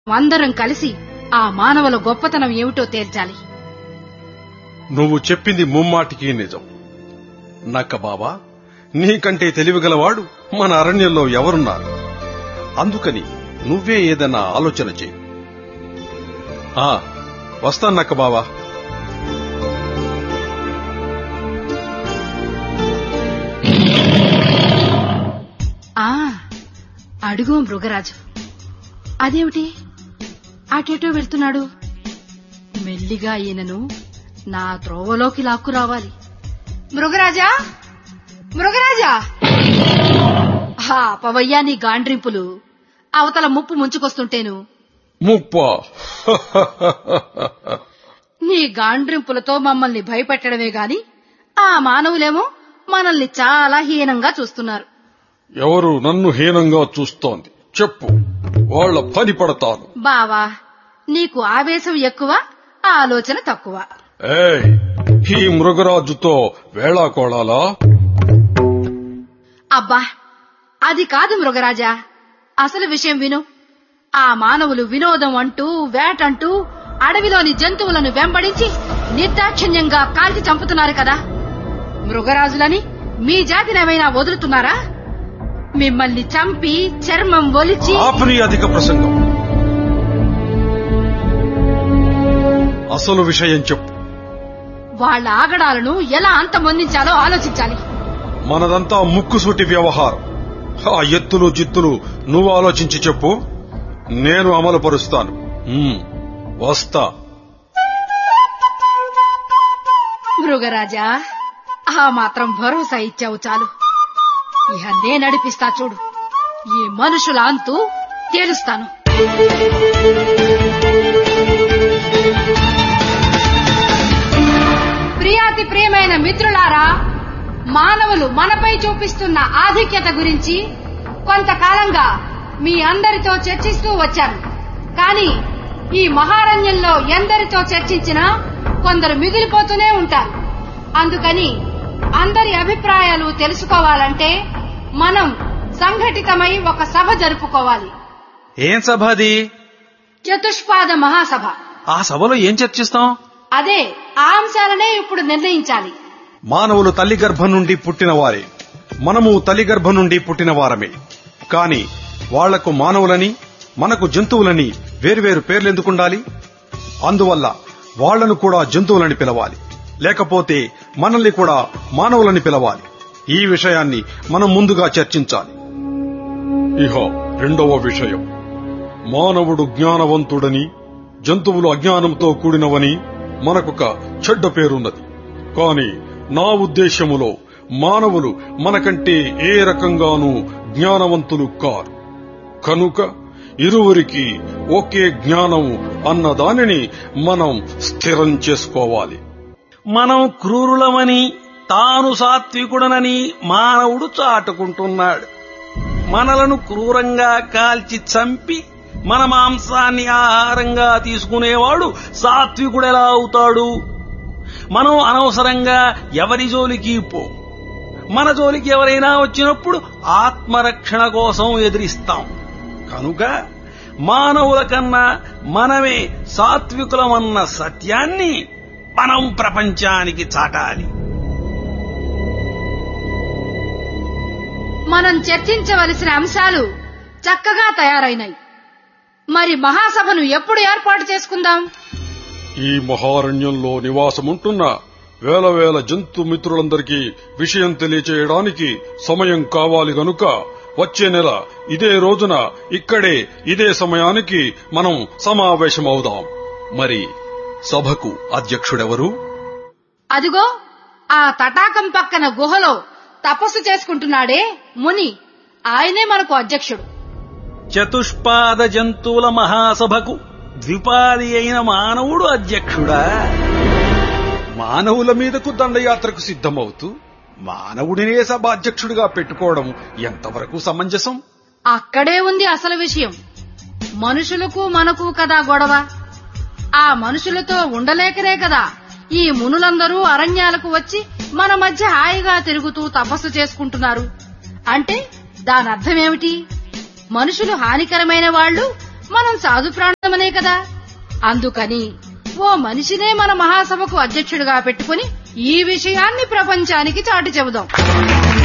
అందరం కలిసి ఆ మానవుల గొప్పతనం ఏమిటో తేల్చాలి నువ్వు చెప్పింది ముమ్మాటికి నిజం నక్క బాబా నీకంటే తెలివిగలవాడు మన అరణ్యంలో ఎవరున్నారు అందుకని నువ్వే ఏదన్నా ఆలోచన చేయి ఆ, వస్తాను నక్క బావా ఆ అడుగు మృగరాజు అదేమిటి అటేటో వెళ్తున్నాడు మెల్లిగా ఈయనను నా త్రోవలోకి లాక్కు రావాలి మృగరాజా మృగరాజా హా పవయ్యా నీ గాండ్రింపులు అవతల ముప్పు ముంచుకొస్తుంటేను ముప్ప నీ గాండ్రింపులతో మమ్మల్ని భయపెట్టడమే గాని ఆ మానవులేమో మనల్ని చాలా హీనంగా చూస్తున్నారు ఎవరు నన్ను హీనంగా చూస్తోంది చెప్పు వాళ్ళ పని పడతాను బావా నీకు ఆవేశం ఎక్కువ ఆలోచన తక్కువ ఏయ్ ఈ మృగరాజుతో వేళాకోళాలా అబ్బా అది కాదు మృగరాజా అసలు విషయం విను ఆ మానవులు వినోదం అంటూ వేటంటూ అడవిలోని జంతువులను వెంబడించి నిర్దాక్షిణ్యంగా కాల్చి చంపుతున్నారు కదా మృగరాజులని మీ జాతినేమైనా వదులుతున్నారా మిమ్మల్ని చంపి చర్మం ఒలిచి ఆపని అధిక ప్రసంగం అసలు విషయం చెప్పు వాళ్ళ ఆగడాలను ఎలా అంతమొందించాలో ఆలోచించాలి మనదంతా ముక్కుసూటి వ్యవహారం ఆ ఎత్తులు జిత్తులు నువ్వు ఆలోచించి చెప్పు నేను అమలు పరుస్తాను ఉమ్, వస్తా మృగరాజా ఆ మాత్రం భరోసా ఇచ్చావు చాలు ఇహ నే నడిపిస్తా చూడు ఈ మనుషుల అంతు తేలుస్తాను ప్రియాతి ప్రియమైన మిత్రులారా మానవులు మనపై చూపిస్తున్న ఆధిక్యత గురించి కొంతకాలంగా మీ అందరితో చర్చిస్తూ వచ్చాను కానీ ఈ మహారణ్యంలో ఎందరితో చర్చించినా కొందరు మిగిలిపోతూనే ఉంటారు అందుకని అందరి అభిప్రాయాలు తెలుసుకోవాలంటే మనం సంఘటితమై ఒక సభ జరుపుకోవాలి ఏం సభ అది చతుష్పాద మహాసభ ఆ సభలో ఏం చర్చిస్తాం అదే ఆ అంశాలనే ఇప్పుడు నిర్ణయించాలి మానవులు తల్లి గర్భం నుండి పుట్టిన వారే మనము తల్లి గర్భం నుండి పుట్టిన వారమే కాని వాళ్లకు మానవులని మనకు జంతువులని వేర్వేరు పేర్లెందుకుండాలి అందువల్ల వాళ్లను కూడా జంతువులని పిలవాలి లేకపోతే మనల్ని కూడా మానవులని పిలవాలి ఈ విషయాన్ని మనం ముందుగా చర్చించాలి ఇహ రెండవ విషయం మానవుడు జ్ఞానవంతుడని జంతువులు అజ్ఞానంతో కూడినవని మనకొక చెడ్డ పేరున్నది కాని నా ఉద్దేశములో మానవులు మనకంటే ఏ రకంగానూ జ్ఞానవంతులు కారు కనుక ఇరువురికి ఒకే జ్ఞానం అన్న దానిని మనం స్థిరం చేసుకోవాలి మనం క్రూరులమని తాను సాత్వికుడనని మానవుడు చాటుకుంటున్నాడు మనలను క్రూరంగా కాల్చి చంపి మన మాంసాన్ని ఆహారంగా తీసుకునేవాడు సాత్వికుడెలా అవుతాడు మనం అనవసరంగా ఎవరి జోలికి పో మన జోలికి ఎవరైనా వచ్చినప్పుడు ఆత్మరక్షణ కోసం ఎదిరిస్తాం కనుక మానవుల కన్నా మనమే సాత్వికులమన్న సత్యాన్ని మనం ప్రపంచానికి చాటాలి మనం చర్చించవలసిన అంశాలు చక్కగా తయారైనాయి మరి మహాసభను ఎప్పుడు ఏర్పాటు చేసుకుందాం ఈ మహారణ్యంలో నివాసముంటున్న వేల వేల జంతు మిత్రులందరికీ విషయం తెలియచేయడానికి సమయం కావాలి గనుక వచ్చే నెల ఇదే రోజున ఇక్కడే ఇదే సమయానికి మనం సమావేశమవుదాం మరి సభకు అధ్యక్షుడెవరు అదిగో ఆ తటాకం పక్కన గుహలో తపస్సు చేసుకుంటున్నాడే ముని ఆయనే మనకు అధ్యక్షుడు చతుష్పాద జంతువుల మహాసభకు ద్విపాది అయిన మానవుడు అధ్యక్షుడా మానవుల మీదకు దండయాత్రకు సిద్ధమవుతూ మానవుడినే సభాధ్యక్షుడిగా పెట్టుకోవడం ఎంతవరకు సమంజసం అక్కడే ఉంది అసలు విషయం మనుషులకు మనకు కదా గొడవ ఆ మనుషులతో ఉండలేకనే కదా ఈ మునులందరూ అరణ్యాలకు వచ్చి మన మధ్య హాయిగా తిరుగుతూ తపస్సు చేసుకుంటున్నారు అంటే దాని అర్థమేమిటి మనుషులు హానికరమైన వాళ్ళు మనం సాధు ప్రాణమనే కదా అందుకని ఓ మనిషినే మన మహాసభకు అధ్యక్షుడిగా పెట్టుకుని ఈ విషయాన్ని ప్రపంచానికి చాటి చెబుదాం